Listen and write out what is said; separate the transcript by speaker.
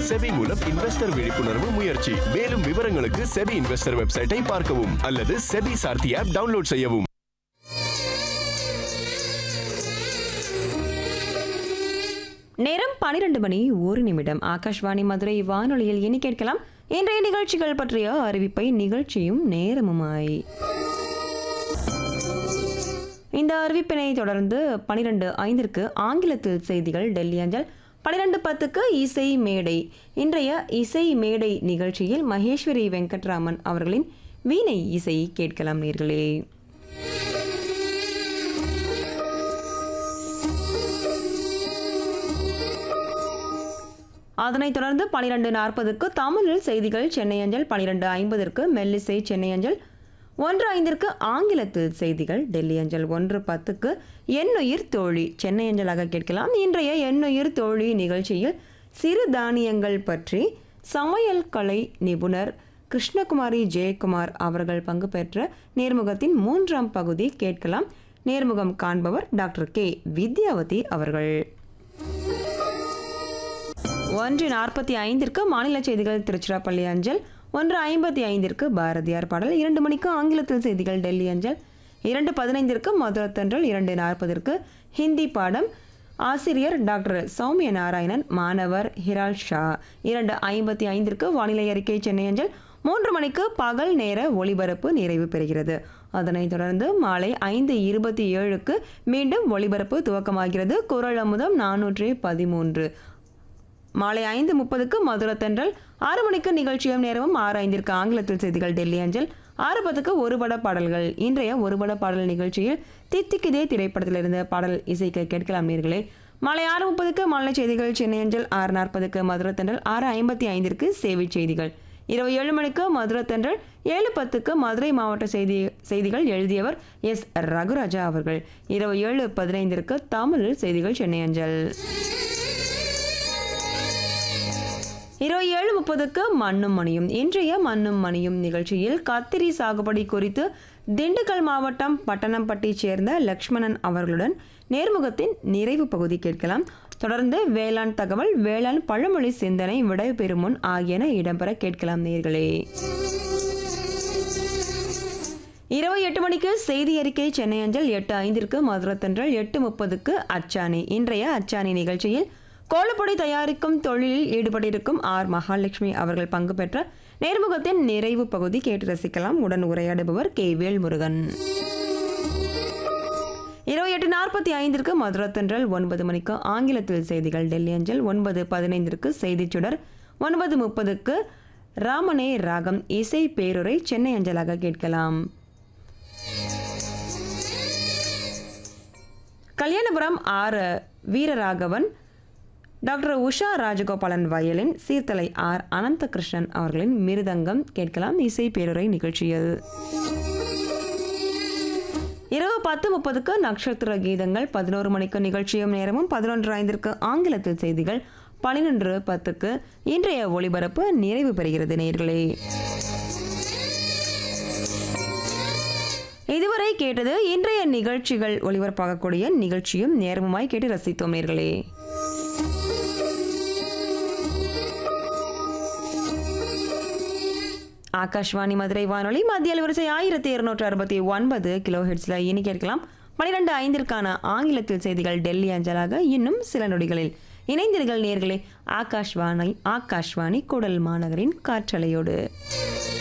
Speaker 1: SEBI மூலம் investor விழிப்புணர்வு முயற்சி மேலும் விவரங்களுக்கு செபி இன்வெஸ்டர் வெப்சைட்டை பார்க்கவும் அல்லது செபி சார்த்தி ஆப் டவுன்லோட் செய்யவும்
Speaker 2: நேரம் பனிரெண்டு மணி ஒரு நிமிடம் ஆகாஷ்வாணி மதுரை வானொலியில் இனி கேட்கலாம் இன்றைய நிகழ்ச்சிகள் பற்றிய அறிவிப்பை நிகழ்ச்சியும் நேரமுமாய் இந்த அறிவிப்பினை தொடர்ந்து பனிரெண்டு ஐந்திற்கு ஆங்கிலத்தில் செய்திகள் டெல்லி அஞ்சல் பனிரெண்டு பத்துக்கு இசை மேடை இன்றைய இசை மேடை நிகழ்ச்சியில் மகேஸ்வரி வெங்கட்ராமன் அவர்களின் வீணை இசை கேட்கலாம் நேர்களே அதனைத் தொடர்ந்து பனிரெண்டு நாற்பதுக்கு தமிழில் செய்திகள் சென்னை அஞ்சல் பனிரெண்டு ஐம்பதற்கு மெல்லிசை சென்னை அஞ்சல் ஒன்று ஐந்திற்கு ஆங்கிலத்தில் செய்திகள் டெல்லி அஞ்சல் ஒன்று பத்துக்கு எண்ணுயிர் தோழி சென்னை அஞ்சலாக கேட்கலாம் இன்றைய எண்ணுயிர் தோழி நிகழ்ச்சியில் சிறு தானியங்கள் பற்றி சமையல் கலை நிபுணர் கிருஷ்ணகுமாரி ஜெயக்குமார் அவர்கள் பங்கு பெற்ற நேர்முகத்தின் மூன்றாம் பகுதி கேட்கலாம் நேர்முகம் காண்பவர் டாக்டர் கே வித்யாவதி அவர்கள் ஒன்று நாற்பத்தி ஐந்திற்கு மாநில செய்திகள் திருச்சிராப்பள்ளி அஞ்சல் ஒன்று ஐம்பத்தி ஐந்திற்கு பாரதியார் பாடல் இரண்டு மணிக்கு ஆங்கிலத்தில் செய்திகள் டெல்லி அஞ்சல் இரண்டு பதினைந்திற்கு மதுரத்தன்றல் இரண்டு நாற்பதற்கு ஹிந்தி பாடம் ஆசிரியர் டாக்டர் சௌமிய நாராயணன் மாணவர் ஹிரால் ஷா இரண்டு ஐம்பத்தி ஐந்திற்கு வானிலை அறிக்கை சென்னை அஞ்சல் மூன்று மணிக்கு பகல் நேர ஒளிபரப்பு நிறைவு பெறுகிறது அதனைத் தொடர்ந்து மாலை ஐந்து இருபத்தி ஏழுக்கு மீண்டும் ஒளிபரப்பு துவக்கமாகிறது குரல் அமுதம் நானூற்றி பதிமூன்று மாலை ஐந்து முப்பதுக்கு மதுரத்தன்றல் ஆறு மணிக்கு நிகழ்ச்சியும் நேரமும் ஆறு ஐந்திற்கு ஆங்கிலத்தில் செய்திகள் டெல்லி அஞ்சல் ஆறு பத்துக்கு ஒரு பட பாடல்கள் இன்றைய ஒரு பட பாடல் நிகழ்ச்சியில் தித்திக்கிதே திரைப்படத்திலிருந்து பாடல் இசைக்க கேட்கலாம் நேர்களே மாலை ஆறு முப்பதுக்கு மாநில செய்திகள் சென்னை அஞ்சல் ஆறு நாற்பதுக்கு மதுரத்தன்றல் ஆறு ஐம்பத்தி ஐந்திற்கு சேவை செய்திகள் இரவு ஏழு மணிக்கு மதுரத்தன்றல் ஏழு பத்துக்கு மதுரை மாவட்ட செய்தி செய்திகள் எழுதியவர் எஸ் ரகுராஜா அவர்கள் இரவு ஏழு பதினைந்திற்கு தமிழில் செய்திகள் சென்னை அஞ்சல் இரவு ஏழு முப்பதுக்கு மண்ணும் மணியும் இன்றைய மண்ணும் மணியும் நிகழ்ச்சியில் கத்திரி சாகுபடி குறித்து திண்டுக்கல் மாவட்டம் பட்டணம்பட்டி சேர்ந்த லக்ஷ்மணன் அவர்களுடன் நேர்முகத்தின் நிறைவு பகுதி கேட்கலாம் தொடர்ந்து வேளாண் தகவல் வேளாண் பழமொழி சிந்தனை விடை பெறுமுன் ஆகியன இடம்பெற கேட்கலாம் நேர்களே இரவு எட்டு மணிக்கு செய்தி அறிக்கை சென்னை அஞ்சல் எட்டு ஐந்திற்கு மதுரத்தன்றல் எட்டு முப்பதுக்கு அச்சாணி இன்றைய அச்சாணி நிகழ்ச்சியில் கோலப்பொடி தயாரிக்கும் தொழிலில் ஈடுபட்டிருக்கும் ஆர் மகாலட்சுமி அவர்கள் பங்கு பெற்ற நேர்முகத்தின் நிறைவு பகுதி கேட்டு ரசிக்கலாம் உடன் உரையாடுபவர் கே வேல்முருகன் இரவு எட்டு நாற்பத்தி ஐந்திற்கு மதுரத்தன்றல் ஒன்பது மணிக்கு ஆங்கிலத்தில் செய்திகள் டெல்லி அஞ்சல் ஒன்பது பதினைந்திற்கு செய்திச் சுடர் ஒன்பது முப்பதுக்கு ராமனே ராகம் இசை பேருரை சென்னை அஞ்சலாக கேட்கலாம் Kalyanapuram R Veeraraghavan doctor Usha Rajagopalan violin Seerthalai R Ananthakrishnan அவர்களின் மிருதங்கம் கேட்கலாம் இசை பேருரை நிகழ்ச்சியில் இரவு பத்து முப்பதுக்கு நட்சத்திர கீதங்கள் பதினோரு மணிக்கு நிகழ்ச்சியும் நேரமும் பதினொன்று ஐந்திற்கு ஆங்கிலத்தில் செய்திகள் பனிரெண்டு பத்துக்கு இன்றைய ஒளிபரப்பு நிறைவு பெறுகிறது நேர்களே இதுவரை கேட்டது இன்றைய நிகழ்ச்சிகள் ஒளிபரப்பாகக்கூடிய நிகழ்ச்சியும் நேரமுமாய் கேட்டு ரசித்தோம் நேர்களே ஆகாஷ்வாணி மதுரை வானொலி மத்திய அலைவரிசை ஆயிரத்தி இருநூற்று அறுபத்தி ஒன்பது கிலோ ஹெட்ஸில் இனி கேட்கலாம் பனிரெண்டு ஐந்திற்கான ஆங்கிலத்தில் செய்திகள் டெல்லி அஞ்சலாக இன்னும் சில நொடிகளில் இணைந்தீர்கள் நேர்களே ஆகாஷ்வாணி ஆகாஷ்வாணி குடல் மாநகரின் காற்றலையோடு